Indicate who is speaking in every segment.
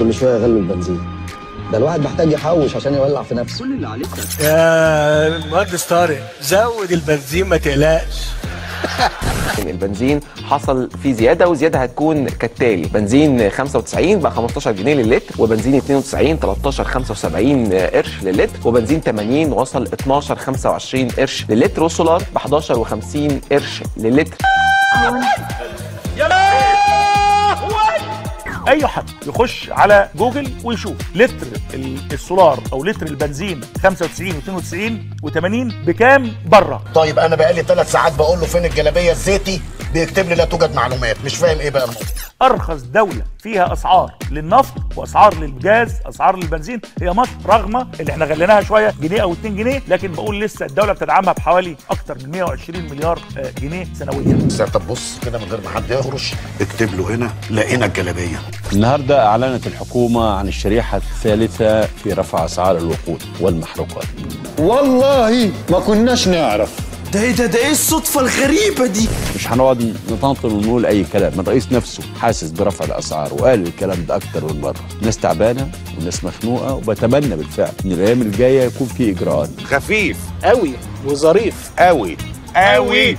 Speaker 1: كل شويه يغلوا البنزين ده الواحد محتاج يحوش عشان يولع في نفسه
Speaker 2: كل اللي عليك
Speaker 3: يا مهندس طارق زود البنزين ما تقلقش
Speaker 4: البنزين حصل فيه زياده والزياده هتكون كالتالي بنزين 95 بقى 15 جنيه للتر وبنزين 92 13 75 قرش للتر وبنزين 80 وصل 12 25 قرش للتر والسولار ب 11 و50 قرش للتر
Speaker 5: اي حد يخش على جوجل ويشوف لتر ال- السولار او لتر البنزين 95 و92 و80 بكام بره
Speaker 6: طيب انا بقالي ثلاث ساعات بقول له فين الجلابيه الزيتي بيكتب لي لا توجد معلومات مش فاهم ايه بقى الموضوع
Speaker 5: ارخص دوله فيها اسعار للنفط واسعار للجاز اسعار للبنزين هي مصر رغم اللي احنا غليناها شويه جنيه او 2 جنيه لكن بقول لسه الدوله بتدعمها بحوالي اكتر من 120 مليار آه، جنيه سنويا
Speaker 6: بس طب بص كده من غير ما حد يهرش اكتب له هنا لقينا الجلابيه
Speaker 7: النهارده اعلنت الحكومه عن الشريحه الثالثه في رفع اسعار الوقود والمحروقات
Speaker 1: والله ما كناش نعرف
Speaker 2: ده ايه ده ده ايه الصدفه الغريبه دي
Speaker 7: مش هنقعد نطنطن ونقول اي كلام الرئيس نفسه حاسس برفع الاسعار وقال الكلام ده اكتر من مره الناس تعبانه والناس مخنوقه وبتمنى بالفعل ان الايام الجايه يكون في اجراءات
Speaker 8: خفيف
Speaker 3: قوي وظريف
Speaker 8: قوي قوي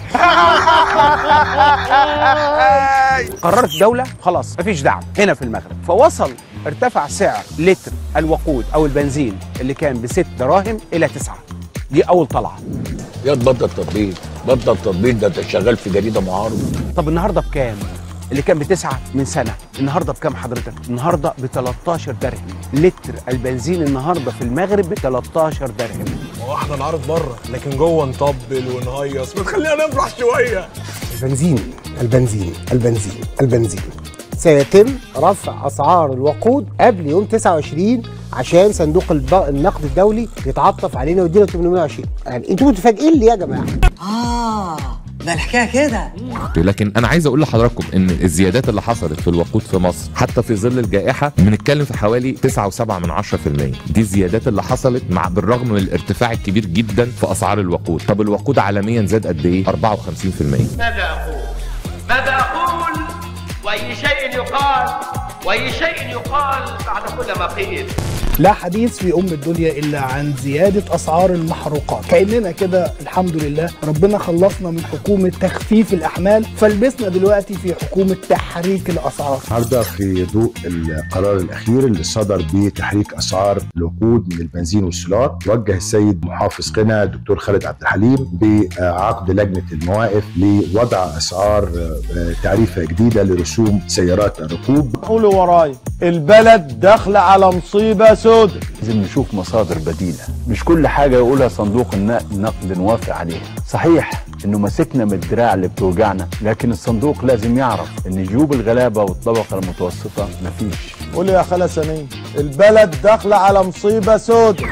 Speaker 9: قررت الدولة خلاص مفيش دعم هنا في المغرب فوصل ارتفع سعر لتر الوقود أو البنزين اللي كان بست دراهم إلى تسعة دي أول طلعة
Speaker 7: يا بطل تطبيق بطل تطبيق ده انت شغال في جريده معارضه
Speaker 9: طب النهاردة بكام؟ اللي كان بتسعة من سنة النهاردة بكام حضرتك؟ النهاردة ب 13 درهم لتر البنزين النهاردة في المغرب ب 13 درهم
Speaker 3: هو احنا نعرض بره لكن جوه نطبل ونهيص ما تخلينا نفرح شويه
Speaker 10: البنزين البنزين البنزين البنزين سيتم رفع اسعار الوقود قبل يوم 29 عشان صندوق الب- النقد الدولي يتعطف علينا ويدينا 820 يعني انتوا متفاجئين ليه يا جماعه؟
Speaker 2: اه ده الحكايه كده
Speaker 11: لكن انا عايز اقول لحضراتكم ان الزيادات اللي حصلت في الوقود في مصر حتى في ظل الجائحه بنتكلم في حوالي 9.7 من 10% دي الزيادات اللي حصلت مع بالرغم من الارتفاع الكبير جدا في اسعار الوقود طب الوقود عالميا زاد قد ايه 54%
Speaker 12: ماذا أقول؟ ماذا أقول؟ وأي شيء يقال وأي شيء يقال بعد كل ما قيل
Speaker 13: لا حديث في ام الدنيا الا عن زياده اسعار المحروقات كاننا كده الحمد لله ربنا خلصنا من حكومه تخفيف الاحمال فلبسنا دلوقتي في حكومه تحريك الاسعار
Speaker 14: النهارده في ضوء القرار الاخير اللي صدر بتحريك اسعار الوقود من البنزين والسولار وجه السيد محافظ قنا الدكتور خالد عبد الحليم بعقد لجنه المواقف لوضع اسعار آه، تعريفه جديده لرسوم سيارات الركوب
Speaker 15: قولوا ورايا البلد داخله على مصيبه سودة
Speaker 7: لازم نشوف مصادر بديله مش كل حاجه يقولها صندوق النقد النقد نوافق عليها صحيح انه ماسكنا من الدراع اللي بتوجعنا لكن الصندوق لازم يعرف ان جيوب الغلابه والطبقه المتوسطه مفيش
Speaker 15: قول يا خالة سنين البلد داخله على مصيبه سودة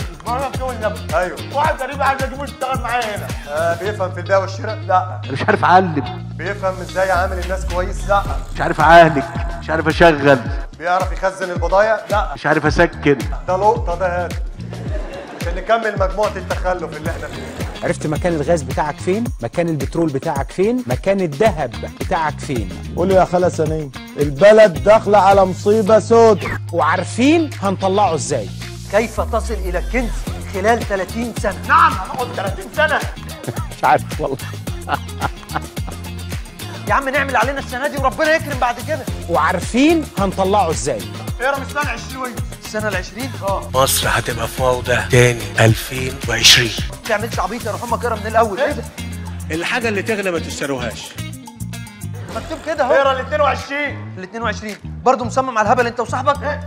Speaker 6: ايوه واحد غريب عايز اجيبه يشتغل معايا هنا آه بيفهم في البيع والشراء لا
Speaker 9: مش عارف أعلم
Speaker 6: بيفهم ازاي عامل الناس كويس لا
Speaker 9: مش عارف أعالج مش عارف أشغل
Speaker 6: بيعرف يخزن البضايع لا
Speaker 9: مش عارف أسكن
Speaker 6: ده لقطه ده هات عشان نكمل مجموعه التخلف اللي احنا فيه
Speaker 9: عرفت مكان الغاز بتاعك فين مكان البترول بتاعك فين مكان الذهب بتاعك فين
Speaker 15: قول يا خالة سنين البلد داخله على مصيبه سودة
Speaker 9: وعارفين هنطلعه ازاي
Speaker 2: كيف تصل الى الكنز خلال 30 سنه نعم هنقعد 30 سنه
Speaker 9: مش عارف والله
Speaker 2: يا عم نعمل علينا السنه دي وربنا يكرم بعد كده
Speaker 9: وعارفين هنطلعه ازاي
Speaker 2: اقرا من السنه 20 السنه ال 20 اه
Speaker 3: مصر هتبقى في موضع تاني 2020
Speaker 2: ما تعملش عبيط يا روح امك اقرا من الاول ايه ده
Speaker 3: الحاجه اللي تغلى ما تشتروهاش
Speaker 2: مكتوب كده اهو اقرا ال 22 ال 22 برضه مصمم على الهبل انت وصاحبك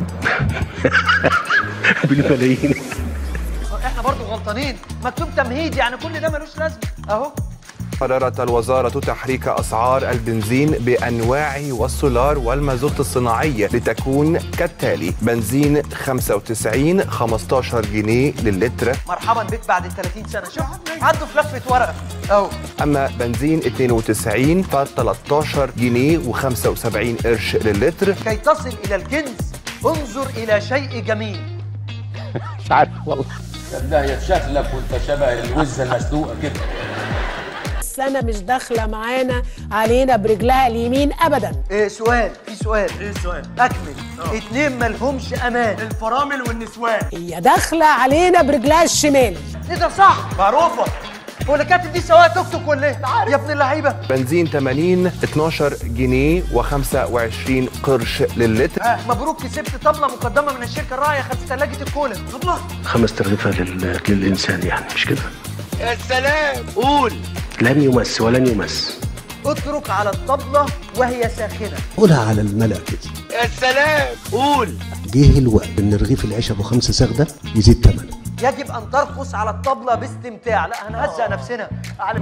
Speaker 9: بالملايين
Speaker 2: احنا برضه غلطانين مكتوب تمهيد يعني كل ده ملوش لازمه اهو
Speaker 4: قررت الوزارة تحريك أسعار البنزين بأنواعه والسولار والمازوت الصناعي لتكون كالتالي بنزين 95 15 جنيه للتر
Speaker 2: مرحبا بك بعد ال 30 سنه شوف عنده في لفه ورقه اهو
Speaker 4: أما بنزين 92 ف 13 جنيه و75 قرش للتر
Speaker 2: كي تصل الى الكنز انظر الى شيء جميل
Speaker 9: مش عارف والله
Speaker 7: ده شكلك وانت شبه الوزه المسلوقه كده
Speaker 16: السنه مش داخله معانا علينا برجلها اليمين ابدا
Speaker 2: ايه سؤال في سؤال ايه السؤال اكمل اتنين مالهمش امان الفرامل والنسوان
Speaker 16: هي داخله علينا برجلها الشمال
Speaker 2: ايه ده صح معروفه هو اللي كاتب دي سواق توك توك ولا ايه يا ابن اللعيبه
Speaker 17: بنزين 80 12 جنيه و25 قرش للتر
Speaker 2: آه مبروك كسبت طبله مقدمه من الشركه الراعيه خدت ثلاجه الكولا طبله
Speaker 18: خمس ترغيفة لل... للإنسان يعني مش كده
Speaker 12: يا سلام قول
Speaker 18: لن يمس ولن يمس
Speaker 2: اترك على الطبله وهي ساخنه
Speaker 15: قولها على الملأ كده
Speaker 12: يا سلام قول
Speaker 15: جه الوقت ان رغيف العيش ابو خمسة ساغ ده يزيد ثمنه
Speaker 2: يجب ان ترقص على الطبله باستمتاع لا هنهزق نفسنا على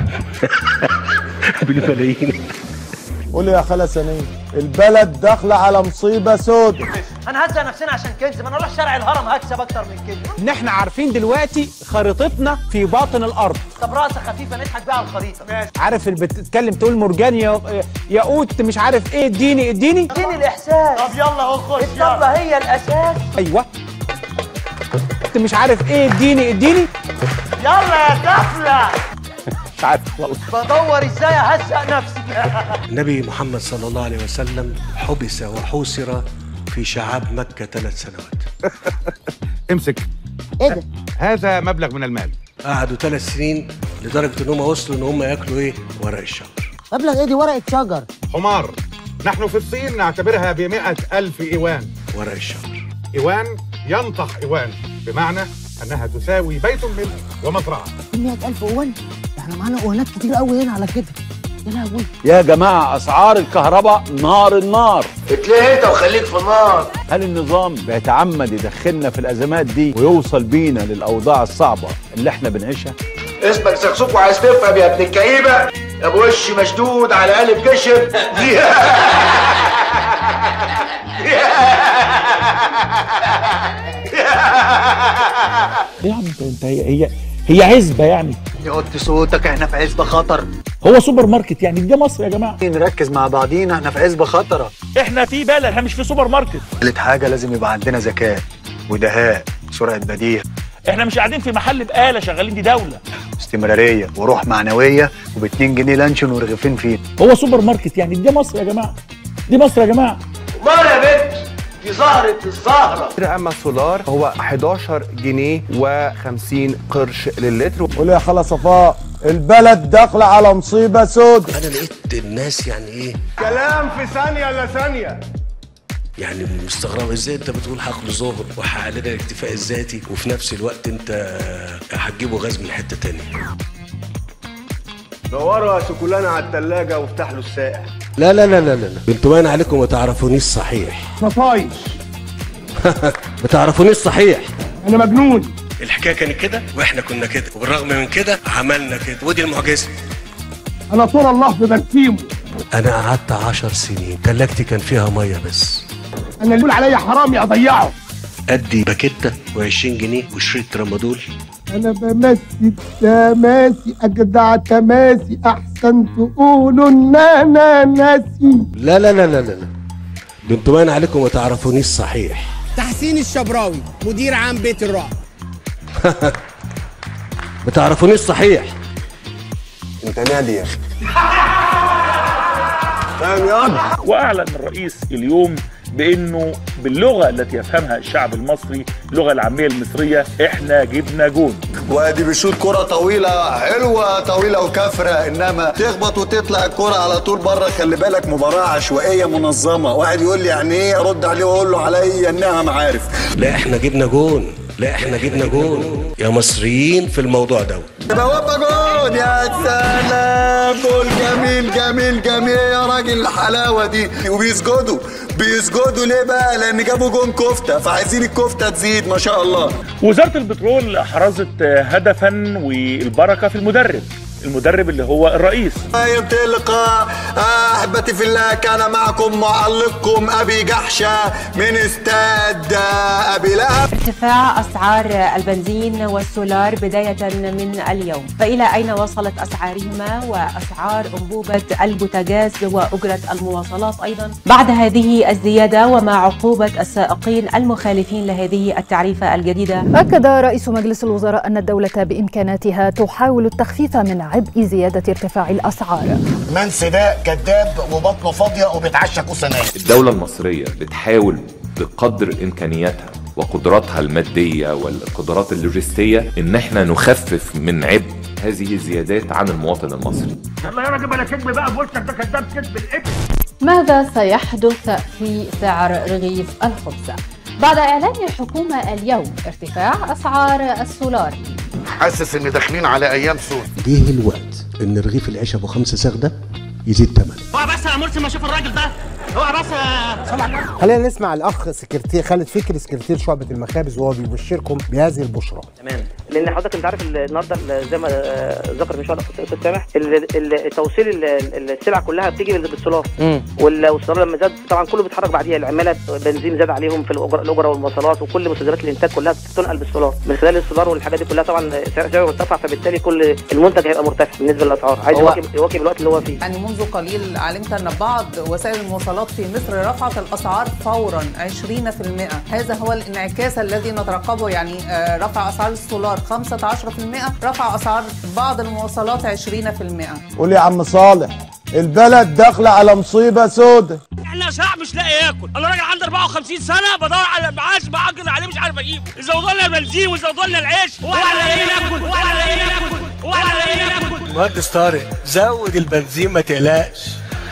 Speaker 15: بالملايين قول يا خالة سنية البلد داخلة على مصيبة سودة
Speaker 2: هنهزق نفسنا عشان كنز ما انا اروح شارع الهرم هكسب اكتر من كده
Speaker 9: ان احنا عارفين دلوقتي خريطتنا في باطن الارض
Speaker 2: طب راسه خفيفه نضحك بيها على الخريطه ماشي
Speaker 9: عارف اللي بتتكلم تقول مرجان يا ياقوت مش عارف ايه اديني اديني
Speaker 2: اديني الاحساس
Speaker 6: طب يلا اهو خش
Speaker 2: الطبله هي الاساس
Speaker 9: ايوه انت مش عارف ايه اديني اديني
Speaker 2: يلا يا كفله
Speaker 9: مش عارف والله
Speaker 2: بدور ازاي اهزق نفسي
Speaker 18: النبي محمد صلى الله عليه وسلم حبس وحوصر في شعاب مكة ثلاث سنوات
Speaker 8: امسك
Speaker 10: ايه ده؟
Speaker 8: هذا مبلغ من المال
Speaker 18: قعدوا ثلاث سنين لدرجة ان هم وصلوا ان هم ياكلوا ايه ورق الشجر
Speaker 10: مبلغ ايه دي ورقه شجر
Speaker 8: حمار نحن في الصين نعتبرها بمئة ألف إيوان
Speaker 18: ورق الشجر
Speaker 8: إيوان ينطح إيوان بمعنى أنها تساوي بيت ملك ومزرعة
Speaker 10: 100000 اوان احنا معانا اوانات كتير قوي هنا على كده يا لهوي
Speaker 7: يا جماعة أسعار الكهرباء نار النار
Speaker 12: اتلهي انت وخليك في النار
Speaker 7: هل النظام بيتعمد يدخلنا في الأزمات دي ويوصل بينا للأوضاع الصعبة اللي احنا بنعيشها؟
Speaker 12: اسمك سكسوك وعايز تفهم يا ابن الكئيبه يا ابو وش مشدود على قلب كشف
Speaker 5: يا عم انت انت هي هي هي عزبه يعني
Speaker 1: يوطي صوتك احنا في عزبة خطر
Speaker 5: هو سوبر ماركت يعني دي مصر يا جماعه
Speaker 1: نركز مع بعضينا احنا في عزبة خطرة
Speaker 5: احنا في بلد احنا مش في سوبر ماركت
Speaker 1: ثالث حاجة لازم يبقى عندنا ذكاء ودهاء سرعة بديهة
Speaker 5: احنا مش قاعدين في محل بقاله شغالين دي دوله
Speaker 1: استمرارية وروح معنوية وب 2 جنيه لانشون ورغيفين فين
Speaker 5: هو سوبر ماركت يعني دي مصر يا جماعه دي مصر يا جماعه
Speaker 12: مال يا بنت دي زهرة الزهرة
Speaker 17: اما السولار هو 11 جنيه و50 قرش للتر
Speaker 15: قول يا خالة صفاء البلد داخلة على مصيبة سودة
Speaker 18: انا لقيت الناس يعني ايه
Speaker 6: كلام في ثانية الا ثانية
Speaker 18: يعني مستغربة ازاي انت بتقول حقل ظهر وحققنا الاكتفاء الذاتي وفي نفس الوقت انت هتجيبوا غاز من حتة تانية
Speaker 6: دوروا يا شوكولانا على التلاجة وافتح له الساقع
Speaker 18: لا لا لا لا لا انتوا باين عليكم ما تعرفونيش صحيح
Speaker 6: صفايش
Speaker 18: ما تعرفونيش صحيح
Speaker 6: انا مجنون
Speaker 18: الحكايه كانت كده واحنا كنا كده وبالرغم من كده عملنا كده ودي المعجزه
Speaker 6: انا طول الله في برسيمه
Speaker 18: انا قعدت عشر سنين تلاجتي كان فيها ميه بس
Speaker 6: انا اللي يقول عليا حرامي اضيعه
Speaker 18: ادي باكيته و20 جنيه وشريط ترامادول
Speaker 6: انا بمسي تماسي اجدع تماسي احسن تقولوا ان انا ناسي
Speaker 18: لا لا لا لا لا لا ده انتوا باين عليكم ما تعرفونيش صحيح
Speaker 9: تحسين الشبراوي مدير عام بيت الرعب
Speaker 18: ما تعرفونيش صحيح
Speaker 15: انت نادية
Speaker 6: فاهم ياض
Speaker 5: واعلن الرئيس اليوم بانه باللغه التي يفهمها الشعب المصري اللغه العاميه المصريه احنا جبنا جون
Speaker 1: وادي بيشوط كرة طويلة حلوة طويلة وكافرة انما تخبط وتطلع الكرة على طول بره خلي بالك مباراة عشوائية منظمة واحد يقول لي يعني ايه ارد عليه واقول له عليا انها معارف
Speaker 18: لا احنا جبنا جون لا احنا جبنا جون يا مصريين في الموضوع ده
Speaker 1: بوابة جون يا سلام جول جميل جميل جميل يا راجل الحلاوة دي وبيسجدوا بيسجدوا ليه بقى لان جابوا جون كفتة فعايزين الكفتة تزيد ما شاء الله
Speaker 5: وزاره البترول حرزت هدفا والبركه في المدرب المدرب اللي هو الرئيس
Speaker 1: ينتهي اللقاء احبتي في الله كان معكم معلقكم ابي جحشه من استاد ابي لهب
Speaker 19: ارتفاع أسعار البنزين والسولار بداية من اليوم فإلى أين وصلت أسعارهما وأسعار أنبوبة البوتاغاز وأجرة المواصلات أيضا بعد هذه الزيادة ومع عقوبة السائقين المخالفين لهذه التعريفة الجديدة
Speaker 20: أكد رئيس مجلس الوزراء أن الدولة بإمكاناتها تحاول التخفيف من عبء زيادة ارتفاع الأسعار
Speaker 21: منسي ده كذاب وبطنه فاضيه وبيتعشى كوسه ناي
Speaker 11: الدولة المصرية بتحاول بقدر إمكانياتها وقدراتها المادية والقدرات اللوجستية إن احنا نخفف من عبء هذه الزيادات عن المواطن المصري
Speaker 5: يلا يا راجل بلا كذب بقى في وشك ده كذاب كذب الابن
Speaker 22: ماذا سيحدث في سعر رغيف الخبز؟ بعد إعلان الحكومة اليوم ارتفاع أسعار السولار
Speaker 21: حاسس ان داخلين على ايام سود
Speaker 23: جه الوقت ان رغيف العيش ابو خمسة ساغ ده يزيد ثمنه
Speaker 12: هو بس يا مرسي ما اشوف الراجل ده هو بس
Speaker 10: خلينا نسمع الاخ سكرتير خالد فكري سكرتير شعبه المخابز وهو بيبشركم بهذه البشرى
Speaker 24: تمام لان حضرتك انت عارف النهارده ال- زي ما آه، ذكر من شويه الاستاذ سامح ال- ال- توصيل ال- ال- السلع كلها بتيجي بالسولار وال- والسولار لما زاد طبعا كله بيتحرك بعديها العماله بنزين زاد عليهم في الأجر- الاجره والمواصلات وكل مستلزمات الانتاج كلها بتنقل بالسولار من خلال السولار والحاجات دي كلها طبعا سعر سعره مرتفع فبالتالي كل المنتج هيبقى مرتفع بالنسبه للاسعار عايز
Speaker 25: هو-
Speaker 24: يواكب يواكب الوقت اللي هو فيه
Speaker 25: يعني منذ قليل علمت أن بعض وسائل المواصلات في مصر رفعت الأسعار فورا 20% هذا هو الانعكاس الذي نترقبه يعني آه، رفع أسعار السولار 15% رفع أسعار بعض المواصلات 20%
Speaker 15: قول يا عم صالح البلد داخله على مصيبه سودة
Speaker 12: احنا شعب مش لاقي ياكل انا راجل عندي 54 سنه بدور على معاش بعجل عليه مش عارف اجيبه زودوا لنا البنزين وزودوا لنا العيش ولا لاقيين ناكل ولا لاقيين ناكل ولا لاقيين ناكل
Speaker 26: مهندس طارق زود البنزين ما تقلقش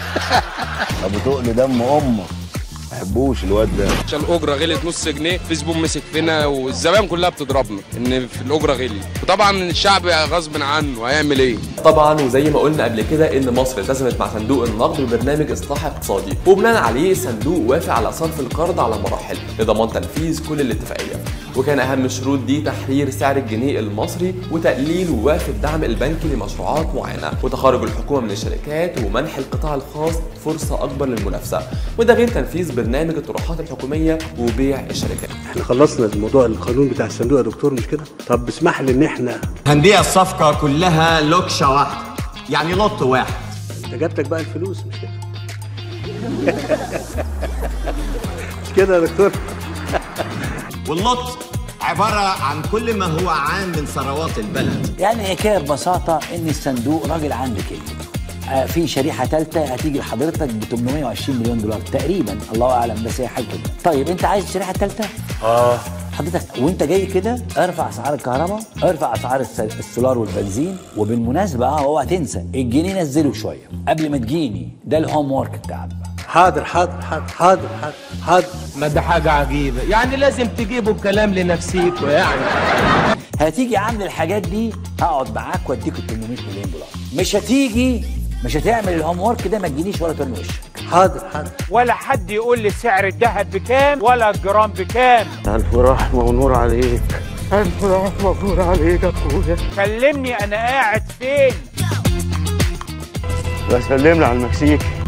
Speaker 27: ابو تقل دم امك ما بحبوش الواد ده
Speaker 28: عشان الاجره غلت نص جنيه فيسبوك مسك فينا والزبائن كلها بتضربنا ان في الاجره غلي وطبعا الشعب غصب عنه هيعمل ايه
Speaker 29: طبعا وزي ما قلنا قبل كده ان مصر التزمت مع صندوق النقد ببرنامج اصلاح اقتصادي وبناء عليه الصندوق وافق على صرف القرض على مراحل لضمان تنفيذ كل الاتفاقيه وكان اهم الشروط دي تحرير سعر الجنيه المصري وتقليل ووقف الدعم البنكي لمشروعات معينه وتخرج الحكومه من الشركات ومنح القطاع الخاص فرصه اكبر للمنافسه وده غير تنفيذ برنامج الطروحات الحكوميه وبيع الشركات
Speaker 23: احنا خلصنا الموضوع القانون بتاع الصندوق يا دكتور مش كده طب اسمح لي ان احنا
Speaker 30: هنبيع الصفقة كلها لوكشة واحدة يعني لوت واحد
Speaker 23: انت جابتك بقى الفلوس مش كده مش كده يا دكتور
Speaker 30: واللوت عبارة عن كل ما هو عام من ثروات البلد
Speaker 31: يعني حكايه ببساطه ان الصندوق راجل عنده كلمه آه، في شريحه ثالثه هتيجي لحضرتك ب 820 مليون دولار تقريبا الله اعلم بس هي حاجه كده طيب انت عايز الشريحه الثالثه؟ اه حضرتك وانت جاي كده ارفع اسعار الكهرباء ارفع اسعار الس- السولار والبنزين وبالمناسبه اه اوعى تنسى الجنيه نزله شويه قبل ما تجيني ده الهوم ورك بتاعك
Speaker 23: حاضر حاضر حاضر حاضر حاضر حاضر
Speaker 26: ما ده حاجة عجيبة يعني لازم تجيبوا الكلام لنفسيكوا يعني
Speaker 31: هتيجي عامل الحاجات دي هقعد معاك واديك ال 800 مليون دولار مش هتيجي مش هتعمل الهوم ورك ده ما تجينيش ولا ترمي وشك
Speaker 23: حاضر حاضر
Speaker 9: ولا حد يقول لي سعر الذهب بكام ولا الجرام بكام
Speaker 23: الف رحمه ونور عليك الف رحمه ونور عليك يا اخويا
Speaker 9: كلمني انا قاعد فين
Speaker 27: بسلم لي على المكسيك